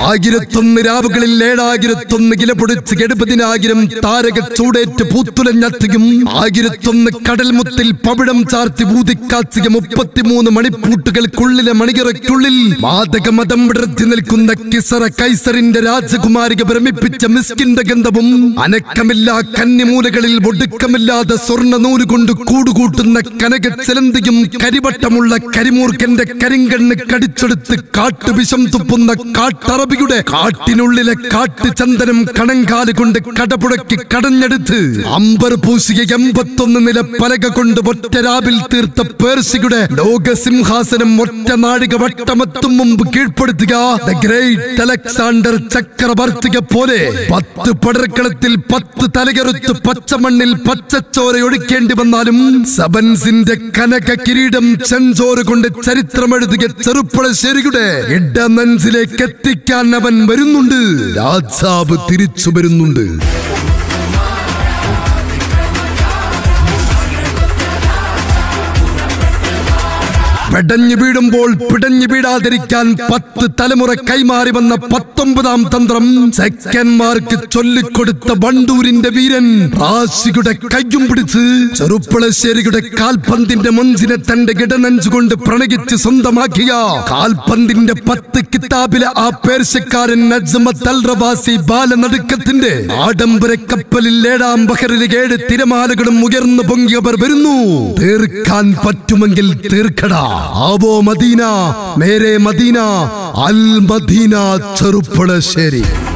ആയിരത്തൊന്ന് രാവുകളിൽ ഏഴായിരത്തൊന്ന് കില പൊടിച്ച് എഴുപതിനായിരം താരക ചൂടേറ്റ് പൂത്തുലഞ്ഞത്തിയും ആയിരത്തൊന്ന് കടൽമുത്തിൽ പവിഴം ചാർത്തി ഊതിക്കാച്ചിക മുപ്പത്തിമൂന്ന് മണിപ്പൂട്ടുകൾക്കുള്ളിലെ മണികറയ്ക്കുള്ളിൽ മാതക മതം വിടർത്തി നിൽക്കുന്ന കിസറ കൈസറിന്റെ രാജകുമാരിക ഭ്രമിപ്പിച്ച മിസ്കിന്റെ ഗന്ധവും അനക്കമില്ലാ കന്നിമൂലകളിൽ ഒടുക്കമില്ലാതെ സ്വർണ്ണ നൂല് കൊണ്ട് കൂടുകൂട്ടുന്ന കനക ചിലന്തിയും കരിവട്ടമുള്ള കരിമൂർക്കന്റെ കരിങ്കണ്ണ് കടിച്ചെടുത്ത് കാട്ടുവിഷം തുപ്പുന്ന കാട്ടറബിയുടെ കാട്ടിനുള്ളിലെ കാട്ടുചന്ദനം കണങ്കാല് കൊണ്ട് കടപുഴക്കി കടഞ്ഞെടുത്ത് അമ്പർ പൂശിയ എൺപത്തൊന്ന് നില പലക കൊണ്ട് ഒറ്റ രാവിൽ തീർത്ത പേർസിയുടെ ലോകസിംഹാസനം ഒറ്റ നാഴിക വട്ടമെത്തും മുമ്പ് കീഴ്പ്പെടുത്തുക ദ ഗ്രേറ്റ് അലക്സാണ്ടർ ചക്രവർത്തിക പോലെ പത്ത് പടർക്കളത്തിൽ പത്ത് തലകറുത്ത് പച്ചമണ്ണിൽ പച്ചച്ചോര ഒഴിക്കേണ്ടി വന്നാലും സബൻസിന്റെ കനക കിരീടം ചെഞ്ചോറ് കൊണ്ട് ചരിത്രമെഴുതിയ ചെറുപ്പളശ്ശേരിയുടെ ഇടനെഞ്ചിലേക്ക് എത്തിക്കാൻ അവൻ വരുന്നുണ്ട് രാജാവ് തിരിച്ചു വരുന്നുണ്ട് പെടഞ്ഞു വീഴുമ്പോൾ പിടഞ്ഞു വീഴാതിരിക്കാൻ പത്ത് തലമുറ കൈമാറി വന്ന പത്തൊമ്പതാം തന്ത്രം ചെക്കന്മാർക്ക് ചൊല്ലിക്കൊടുത്ത വണ്ടൂരിന്റെ വീരൻ റാശിയുടെ കയ്യും പിടിച്ച് ചെറുപ്പളശ്ശേരിയുടെ കാൽപന്തിന്റെ മൊഞ്ചിനെ തന്റെ ഇടനഞ്ചുകൊണ്ട് പ്രണയിച്ച് സ്വന്തമാക്കിയ കാൽപന്തിന്റെ പത്ത് കിതാബിലെ ആ പേർശക്കാരൻ നജ്മത്ത് അൽ റവാസി ബാലനടുക്കത്തിന്റെ ആഡംബര കപ്പലിൽ ഏഴാം ബഹറിലെ ഏഴ് തിരമാലകളും ഉയർന്നു പൊങ്ങിയവർ വരുന്നു തീർക്കാൻ പറ്റുമെങ്കിൽ തീർക്കടാ ആവോ മദീന മേരെ മദീന അൽ മദീന ചെറുപ്പളശ്ശേരി